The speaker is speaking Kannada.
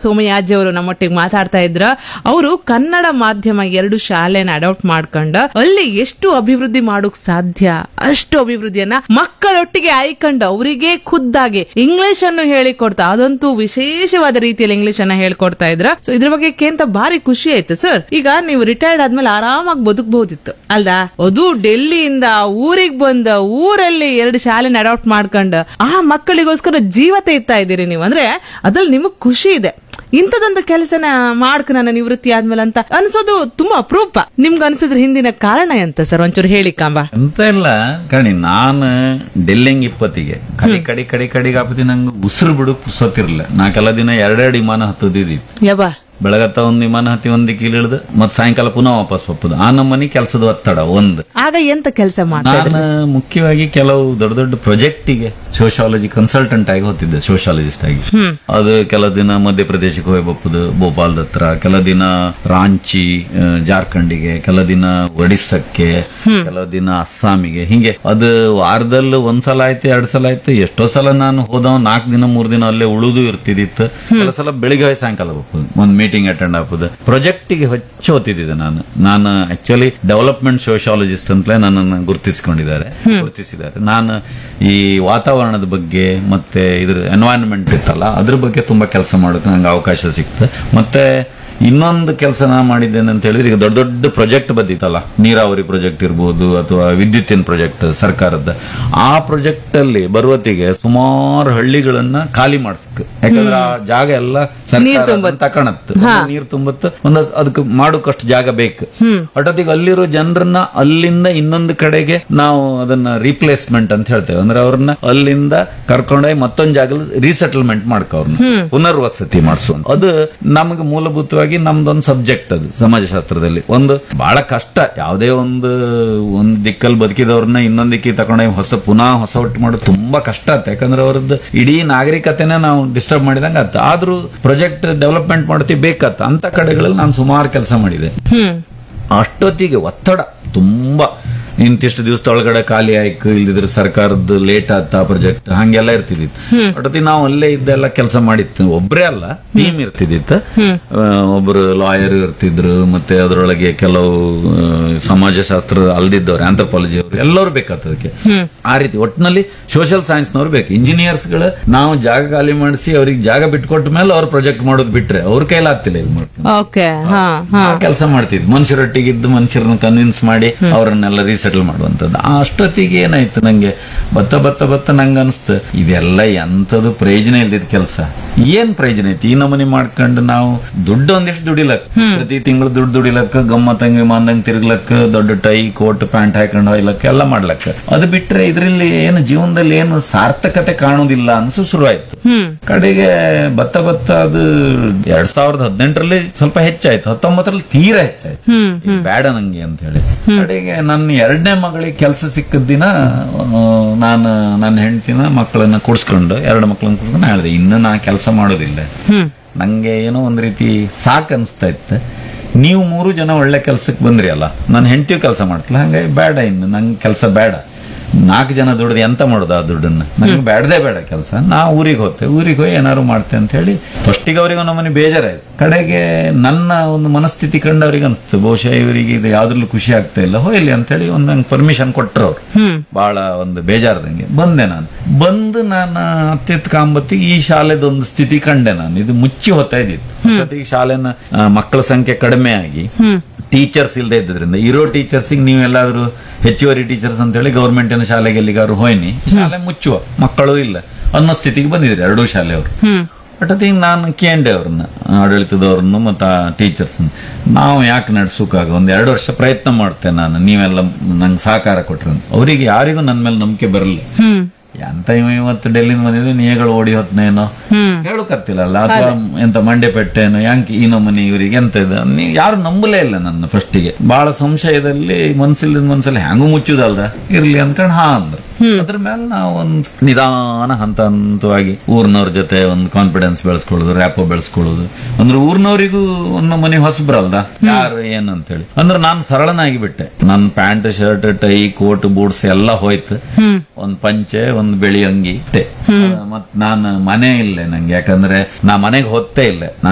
ಸೋಮಯಾಜಿ ಅವರು ನಮ್ಮೊಟ್ಟಿಗೆ ಮಾತಾಡ್ತಾ ಇದ್ರ ಅವರು ಕನ್ನಡ ಮಾಧ್ಯಮ ಎರಡು ಶಾಲೆನ ಅಡಾಪ್ಟ್ ಮಾಡ್ಕೊಂಡ ಅಲ್ಲಿ ಎಷ್ಟು ಅಭಿವೃದ್ಧಿ ಮಾಡೋಕ್ ಸಾಧ್ಯ ಅಷ್ಟು ಅಭಿವೃದ್ಧಿಯನ್ನ ಮಕ್ಕಳೊಟ್ಟಿಗೆ ಆಯ್ಕೊಂಡು ಅವರಿಗೆ ಖುದ್ದಾಗಿ ಇಂಗ್ಲಿಷ್ ಅನ್ನು ಹೇಳಿಕೊಡ್ತಾ ಅದಂತೂ ವಿಶೇಷವಾದ ರೀತಿಯಲ್ಲಿ ಇಂಗ್ಲಿಷ್ ಅನ್ನ ಹೇಳ್ಕೊಡ್ತಾ ಇದ್ರ ಸೊ ಇದ್ರ ಬಗ್ಗೆ ಕೇಂತ ಭಾರಿ ಖುಷಿ ಆಯ್ತು ಸರ್ ಈಗ ನೀವು ರಿಟೈರ್ಡ್ ಆದ್ಮೇಲೆ ಆರಾಮಾಗಿ ಬದುಕಬಹುದಿತ್ತು ಅಲ್ದಾ ಅದು ಡೆಲ್ಲಿಯಿಂದ ಊರಿಗೆ ಬಂದ ಊರಲ್ಲಿ ಎರಡು ಶಾಲೆನ ಅಡಾಪ್ಟ್ ಮಾಡ್ಕೊಂಡು ಆ ಮಕ್ಕಳಿಗೋಸ್ಕರ ಜೀವ ತೆಗಿತಾ ಇದ್ದೀರಿ ನೀವು ಅಂದ್ರೆ ಅದ್ರಲ್ಲಿ ನಿಮಗ್ ಖುಷಿ ಇದೆ ಇಂಥದೊಂದು ಕೆಲಸನ ಮಾಡ್ಕ ನನ್ನ ನಿವೃತ್ತಿ ಆದ್ಮೇಲೆ ಅಂತ ಅನ್ಸೋದು ತುಂಬಾ ಅಪರೂಪ ನಿಮ್ಗೆ ಅನ್ಸಿದ್ರ ಹಿಂದಿನ ಕಾರಣ ಎಂತ ಸರ್ ಒಂಚೂರು ಹೇಳಿ ಕಾಂಬ ಎಂತ ಇಲ್ಲ ಕಣಿ ನಾನು ಡೆಲ್ಲಿಂಗ್ ಇಪ್ಪತ್ತಿಗೆ ಕಡಿ ಕಡಿ ಕಡಿ ಕಡಿಗೆ ಆಪತಿ ನಂಗೆ ಉಸಿರು ಬಿಡು ಪುಸತಿರ್ಲಿಲ್ಲ ನಾಲ್ಕೆಲ್ಲ ದಿನ ಎರಡೆರಡು ವಿಮಾನ ಹತ್ತದಿದ್ದು ಯವ್ವ ಬೆಳಗತ್ತ ಒಂದ್ ವಿಮಾನ ಹತ್ತಿ ಒಂದಿಕ್ಕೆ ಇಳಿದು ಮತ್ ಸಾಯಂಕಾಲ ಪುನಃ ವಾಪಸ್ ಬಪ್ಪದು ಆ ನಮ್ಮನಿ ಕೆಲಸದ ಒತ್ತಡ ಒಂದು ಆಗ ಎಂತ ಕೆಲಸ ಮಾಡ್ತಾ ಇದ್ರಿ ನಾನು ಮುಖ್ಯವಾಗಿ ಕೆಲವು ದೊಡ್ಡ ದೊಡ್ಡ ಪ್ರಾಜೆಕ್ಟಿಗೆ ಸೋಶಾಲಜಿ ಕನ್ಸಲ್ಟೆಂಟ್ ಆಗಿ ಹೋಗ್ತಿದ್ದೆ ಸೋಶಾಲಜಿಸ್ಟ್ ಆಗಿ ಅದು ಕೆಲ ದಿನ ಮಧ್ಯಪ್ರದೇಶಕ್ಕೆ ಹೋಗಿ ಬಪ್ಪುದು ಭೋಪಾಲ್ದ ಹತ್ರ ಕೆಲ ದಿನ ರಾಂಚಿ ಆ, ಜಾರ್ಖಂಡಿಗೆ ಕೆಲ ದಿನ ಒಡಿಸ್ಸಕ್ಕೆ ಕೆಲ ದಿನ ಅಸ್ಸಾಮಿಗೆ ಹಿಂಗೆ ಅದು ವಾರದಲ್ಲಿ ಒಂದ್ಸಲ ಆಯ್ತು ಎರಡ್ ಸಲ ಆಯ್ತು ಎಷ್ಟೋ ಸಲ ನಾನು ಹೋದವ ನಾಲ್ಕು ದಿನ ಮೂರ್ ದಿನ ಅಲ್ಲೇ ಉಳುದು ಇರ್ತಿದ್ದಿತ್ತು ಕೆಲವು ಸಲ ಬೆಳಿಗ್ಗೆ ಹೋಗಿ ಸಾಯಂಕಾಲ ಹೋಗ್ಬೋದು ಒಂದ್ ಮೀಟಿಂಗ್ ಅಟೆಂಡ್ ಆಗ್ಬೋದು ಪ್ರಾಜೆಕ್ಟಿಗೆ ಹೆಚ್ಚು ಓದ್ತಿದ್ದೆ ನಾನು ನಾನು ಆಕ್ಚುಲಿ ಡೆವಲಪ್ಮೆಂಟ್ ಸೋಶಾಲಜಿಸ್ಟ್ ಅಂತಲೇ ನನ್ನನ್ನು ಗುರುತಿಸಿಕೊಂಡಿದ್ದಾರೆ ಗುರುತಿಸಿದ್ದಾರೆ ನಾನು ಈ ವಾತಾವರಣದ ಬಗ್ಗೆ ಮತ್ತೆ ಇದ್ರ ಎನ್ವೈರನ್ಮೆಂಟ್ ಇತ್ತಲ್ಲ ಅದ್ರ ಬಗ್ಗೆ ತುಂಬಾ ಕೆಲಸ ಮಾಡೋಕೆ ನಂಗೆ ಅವಕಾಶ ಸಿಕ್ತು ಮತ್ತೆ ಇನ್ನೊಂದು ಕೆಲಸ ನಾ ಮಾಡಿದ್ದೇನೆ ಅಂತ ಹೇಳಿದ್ರೆ ಈಗ ದೊಡ್ಡ ದೊಡ್ಡ ಪ್ರಾಜೆಕ್ಟ್ ಬಂದಿತ್ತಲ್ಲ ನೀರಾವರಿ ಪ್ರಾಜೆಕ್ಟ್ ಇರ್ಬೋದು ಅಥವಾ ವಿದ್ಯುತ್ತಿನ ಪ್ರಾಜೆಕ್ಟ್ ಸರ್ಕಾರದ ಆ ಪ್ರಾಜೆಕ್ಟ್ ಅಲ್ಲಿ ಬರುವತ್ತಿಗೆ ಸುಮಾರು ಹಳ್ಳಿಗಳನ್ನ ಖಾಲಿ ಮಾಡಿಸ್ಕ ಯಾಕಂದ್ರೆ ಆ ಜಾಗ ಎಲ್ಲ ಸರ್ಕಾರ ತಕಣತ್ತು ನೀರು ತುಂಬತ್ತು ಒಂದು ಅದಕ್ಕೆ ಮಾಡೋಕಷ್ಟು ಜಾಗ ಬೇಕು ಒಟ್ಟೊತ್ತಿಗೆ ಅಲ್ಲಿರೋ ಜನರನ್ನ ಅಲ್ಲಿಂದ ಇನ್ನೊಂದು ಕಡೆಗೆ ನಾವು ಅದನ್ನ ರೀಪ್ಲೇಸ್ಮೆಂಟ್ ಅಂತ ಹೇಳ್ತೇವೆ ಅಂದ್ರೆ ಅವ್ರನ್ನ ಅಲ್ಲಿಂದ ಕರ್ಕೊಂಡೋಗಿ ಮತ್ತೊಂದು ಜಾಗ ರೀಸೆಟಲ್ಮೆಂಟ್ ಮಾಡ್ಕೊ ಅವ್ರನ್ನ ಪುನರ್ವಸತಿ ಮಾಡಿಸುವಂತ ಅದು ನಮಗೆ ಮೂಲಭೂತವಾಗಿ ನಮ್ದೊಂದು ಸಬ್ಜೆಕ್ಟ್ ಅದು ಸಮಾಜಶಾಸ್ತ್ರದಲ್ಲಿ ಒಂದು ಬಹಳ ಕಷ್ಟ ಯಾವುದೇ ಒಂದು ಒಂದ್ ದಿಕ್ಕಲ್ಲಿ ಬದುಕಿದವ್ರನ್ನ ಇನ್ನೊಂದ್ ದಿಕ್ಕಿಗೆ ತಗೊಂಡೋಗಿ ಹೊಸ ಪುನಃ ಹೊಸ ಒಟ್ಟು ಮಾಡೋದು ತುಂಬಾ ಕಷ್ಟ ಆಗುತ್ತೆ ಯಾಕಂದ್ರೆ ಅವ್ರದ್ದು ಇಡೀ ನಾಗರಿಕತೆನ ನಾವು ಡಿಸ್ಟರ್ಬ್ ಮಾಡಿದಂಗ ಆತ ಆದ್ರೂ ಪ್ರಾಜೆಕ್ಟ್ ಡೆವಲಪ್ಮೆಂಟ್ ಮಾಡ್ತೀವಿ ಬೇಕತ್ತ ಅಂತ ಕಡೆಗಳಲ್ಲಿ ನಾನು ಸುಮಾರು ಕೆಲಸ ಮಾಡಿದೆ ಹ್ಮ್ ಅಷ್ಟೊತ್ತಿಗೆ ಒತ್ತಡ ತುಂಬಾ ಇಂತಿಷ್ಟು ದಿವಸದೊಳಗಡೆ ಖಾಲಿ ಆಯ್ಕೆ ಇಲ್ದಿದ್ರೆ ಸರ್ಕಾರದ್ದು ಲೇಟ್ ಆತ ಪ್ರಾಜೆಕ್ಟ್ ಹಂಗೆಲ್ಲ ಇರ್ತಿದ್ದಿತ್ತು ಒಟ್ಟೊತ್ತಿಗೆ ನಾವು ಅಲ್ಲೇ ಇದ್ದೆಲ್ಲ ಕೆಲಸ ಮಾಡಿತ್ತು ಒಬ್ರೇ ಅಲ್ಲ ಟೀಮ್ ಇರ್ತಿದ್ದಿತ್ತು ಆ, ಒಬ್ರು ಲಾಯರ್ ಇರ್ತಿದ್ರು ಮತ್ತೆ ಅದರೊಳಗೆ ಕೆಲವು ಆ, ಸಮಾಜಶಾಸ್ತ್ರ ಅಲ್ದಿದ್ದವ್ರು ಆಂಥ್ರೋಪಾಲಜಿ ಅವರು ಎಲ್ಲರೂ ಬೇಕಾಗ್ತದಕ್ಕೆ ಆ ರೀತಿ ಒಟ್ಟಿನಲ್ಲಿ ಸೋಷಿಯಲ್ ಸೈನ್ಸ್ನವ್ರು ಬೇಕು ಇಂಜಿನಿಯರ್ಸ್ ಗಳು ನಾವು ಜಾಗ ಖಾಲಿ ಮಾಡಿಸಿ ಅವ್ರಿಗೆ ಜಾಗ ಬಿಟ್ಕೊಟ್ಟ ಮೇಲೆ ಅವ್ರು ಪ್ರಾಜೆಕ್ಟ್ ಮಾಡೋದು ಬಿಟ್ರೆ ಅವ್ರ ಕೈಲಾಗ್ತಿಲ್ಲ ಇದು ಮಾಡ್ಕೊಂಡು ಓಕೆ ಹಾ ಹಾ ಕೆಲಸ ಮಾಡ್ತಿದ್ವಿ ಮನುಷ್ಯರೊಟ್ಟಿಗೆ ಇದ್ದು ಮನುಷ್ಯರನ್ನ ಕನ್ವಿನ್ಸ್ ಮಾಡಿ ಅವರನ್ನೆಲ್ಲ ರೀಸೆಟಲ್ ಮಾಡುವಂತದ್ದು ಆ ಅಷ್ಟೊತ್ತಿಗೆ ಏನಾಯ್ತು ನಂಗೆ ಬತ್ತ ಬತ್ತ ಬತ್ತ ನಂಗೆ ಅನ್ಸ್ತು ಇದೆಲ್ಲ ಎಂತದು ಪ್ರಯೋಜನ ಇಲ್ದಿದ್ ಕೆಲಸ ಏನ್ ಪ್ರಯೋಜನ ಐತಿ ಈ ನಮೂನಿ ಮಾಡ್ಕೊಂಡು ನಾವು ದುಡ್ಡು ಒಂದಿಷ್ಟು ದುಡಿಲಕ್ ಪ್ರತಿ ತಿಂಗಳು ದುಡ್ಡು ದುಡಿಲಕ್ಕ ಗಮ್ಮತ್ತಂಗೆ ಮಂದಂಗ್ ತಿರ್ಗ್ಲಕ್ಕ ದೊಡ್ಡ ಟೈ ಕೋಟ್ ಪ್ಯಾಂಟ್ ಹಾಕೊಂಡು ಹೋಯ್ಲಕ್ಕ ಎಲ್ಲ ಮಾಡ್ಲಕ್ಕ ಅದು ಬಿಟ್ರೆ ಇದ್ರಲ್ಲಿ ಏನು ಜೀವನದಲ್ಲಿ ಏನು ಸಾರ್ಥಕತೆ ಕಾಣುದಿಲ್ಲ ಅನ್ಸು ಶುರುವಾಯ್ತು ಹ್ಮ್ ಕಡೆಗೆ ಬತ್ತ ಬತ್ತ ಅದು ಎರಡ್ ಸಾವಿರದ ಹದಿನೆಂಟರಲ್ಲಿ ಸ್ವಲ್ಪ ಹೆಚ್ಚಾಯ್ತು ಹತ್ತೊಂಬತ್ತರಲ್ಲಿ ತೀರಾ ಹೆಚ್ಚಾಯ್ತು ಇದು ಬೇಡ ನಂಗೆ ಅಂತ ಹೇಳಿ ಕಡೆಗೆ ನನ್ನ ಎರಡನೇ ಮಗಳಿಗೆ ಕೆಲಸ ಸಿಕ್ಕಿದ ದಿನ ಆ, ನಾನು ನನ್ನ ಹೆಂಡತಿನ ಮಕ್ಕಳನ್ನ ಕೂಡ್ಸ್ಕೊಂಡು ಎರಡು ಮಕ್ಕಳನ್ನ ಕೂಡ್ಸ್ಕೊಂಡು ಹೇಳಿದೆ ಇನ್ನು ನಾ ಕೆಲಸ ಮಾಡೋದಿಲ್ಲ ನಂಗೆ ಏನೋ ಒಂದ್ ರೀತಿ ಸಾಕ್ ಅನ್ಸ್ತಾ ಇತ್ತು ನೀವು ಮೂರು ಜನ ಒಳ್ಳೆ ಕೆಲ್ಸಕ್ಕೆ ಬಂದ್ರಿ ಅಲ್ಲ ನನ್ನ ಹೆಂಡತಿಯು ಕೆಲಸ ಮಾಡ್ತಿಲ್ಲ ಹಂಗಾಗಿ ಬೇಡ ಇನ್ನು ನಂಗೆ ಕೆಲಸ ಬೇಡ ನಾಲ್ಕು ಜನ ದುಡ್ದು ಎಂತ ಮಾಡೋದು ಆ ದುಡ್ಡನ್ನ ನಂಗೆ ಬೇಡದೇ ಬೇಡ ಕೆಲಸ ನಾ ಊರಿಗೆ ಹೋಗ್ತೆ ಊರಿಗೆ ಹೋಗಿ ಏನಾದ್ರು ಮಾಡ್ತೆ ಅಂತ ಹೇಳಿ ಫಸ್ಟಿಗೆ ಅವರಿಗೆ ನಮ್ಮನೆ ಬೇಜಾರಾಯ್ತು ಕಡೆಗೆ ನನ್ನ ಒಂದು ಮನಸ್ಥಿತಿ ಕಂಡು ಅವ್ರಿಗೆ ಅನಿಸ್ತು ಬಹುಶಃ ಇವರಿಗೆ ಇದು ಯಾವ್ದ್ರಲ್ಲೂ ಖುಷಿ ಆಗ್ತಾ ಇಲ್ಲ ಹೋಯ್ಲಿ ಅಂತ ಹೇಳಿ ಒಂದು ನಂಗೆ ಪರ್ಮಿಷನ್ ಕೊಟ್ಟರು ಅವ್ರು ಬಹಳ ಒಂದು ಬೇಜಾರದಂಗೆ ಬಂದೆ ನಾನು ಬಂದು ನಾನು ಅತ್ಯತ್ ಕಾಂಬತ್ತಿಗೆ ಈ ಶಾಲೆದೊಂದು ಸ್ಥಿತಿ ಕಂಡೆ ನಾನು ಇದು ಮುಚ್ಚಿ ಹೋಗ್ತಾ ಇದ್ದಿತ್ತು ಅಷ್ಟೊತ್ತಿಗೆ ಶಾಲೆನ ಆ, ಮಕ್ಕಳ ಸಂಖ್ಯೆ ಕಡಿಮೆ ಆಗಿ ಟೀಚರ್ಸ್ ಇಲ್ಲದೆ ಇದ್ದರಿಂದ ಇರೋ ಟೀಚರ್ಸಿಗೆ ನೀವೆಲ್ಲಾದ್ರೂ ಹೆಚ್ಚುವರಿ ಟೀಚರ್ಸ್ ಅಂತ ಹೇಳಿ ಗೌರ್ಮೆಂಟಿನ ಶಾಲೆಗೆ ಎಲ್ಲಿಗಾದ್ರು ಹೋಯ್ನಿ ಶಾಲೆ ಮುಚ್ಚುವ ಮಕ್ಕಳು ಇಲ್ಲ ಅನ್ನೋ ಸ್ಥಿತಿಗೆ ಬಂದಿದ್ರು ಎರಡೂ ಶಾಲೆಯವರು ಅಟತಿಗೆ ನಾನು ಕೇಂಡೆ ಅವ್ರನ್ನ ಆಡಳಿತದವ್ರನ್ನು ಮತ್ತು ಆ ಟೀಚರ್ಸ್ ನಾವು ಯಾಕೆ ನಡ್ಸೋಕಾಗ ಒಂದ್ ಎರಡು ವರ್ಷ ಪ್ರಯತ್ನ ಮಾಡ್ತೇನೆ ನಾನು ನೀವೆಲ್ಲ ನಂಗೆ ಸಹಕಾರ ಕೊಟ್ರಿ ಅಂತ ಅವರಿಗೆ ಯಾರಿಗೂ ನನ್ನ ಮೇಲೆ ನಂಬಿಕೆ ಬರಲ್ಲ ಎಂತ ಇವ ಇವತ್ತು ಡೆಲ್ಲಿಂದ ಬಂದಿದ್ದು ನೀಗಳು ಓಡಿ ಹೊತ್ನೇನೋ ಹೇಳಕತ್ತಿಲ್ಲಲ್ಲ ಅಥವಾ ಎಂತ ಮಂಡೆ ಪೆಟ್ಟೇನೋ ಯಾಕೆ ಈ ನಮೂನಿ ಇವರಿಗೆ ಎಂತ ಇದೆ ನೀ ಯಾರು ನಂಬಲೇ ಇಲ್ಲ ನನ್ನ ಫಸ್ಟಿಗೆ ಬಹಳ ಸಂಶಯದಲ್ಲಿ ಮನ್ಸಿಲ್ದ ಮನ್ಸಲ್ಲಿ ಹೆಂಗು ಮುಚ್ಚುದಲ್ದ ಇರ್ಲಿ ಅನ್ಕೊಂಡ್ ಹಾ ಅಂದ್ರು ಅದ್ರ ಮೇಲೆ ನಾವು ಒಂದು ನಿಧಾನ ಹಂತ ಹಂತವಾಗಿ ಊರ್ನವ್ರ ಜೊತೆ ಒಂದು ಕಾನ್ಫಿಡೆನ್ಸ್ ಬೆಳೆಸ್ಕೊಳ್ಳೋದು ರ್ಯಾಪೋ ಬೆಳೆಸ್ಕೊಳ್ಳೋದು ಅಂದ್ರೆ ಊರ್ನವರಿಗೂ ಒಂದು ಮನೆ ಹೊಸಬ್ರಲ್ದ ಯಾರು ಏನು ಅಂತೇಳಿ ಅಂದ್ರೆ ನಾನು ಸರಳನಾಗಿ ಬಿಟ್ಟೆ ನನ್ನ pant shirt tie coat boots ಎಲ್ಲ ಹೋಯ್ತು ಒಂದ್ ಪಂಚೆ ಒಂದ್ ಬಿಳಿ ಅಂಗಿ ಇಟ್ಟೆ ಮತ್ ನಾನು ಮನೆ ಇಲ್ಲೇ ನಂಗೆ ಯಾಕಂದ್ರೆ ನಾ ಮನೆಗೆ ಹೊತ್ತೇ ಇಲ್ಲ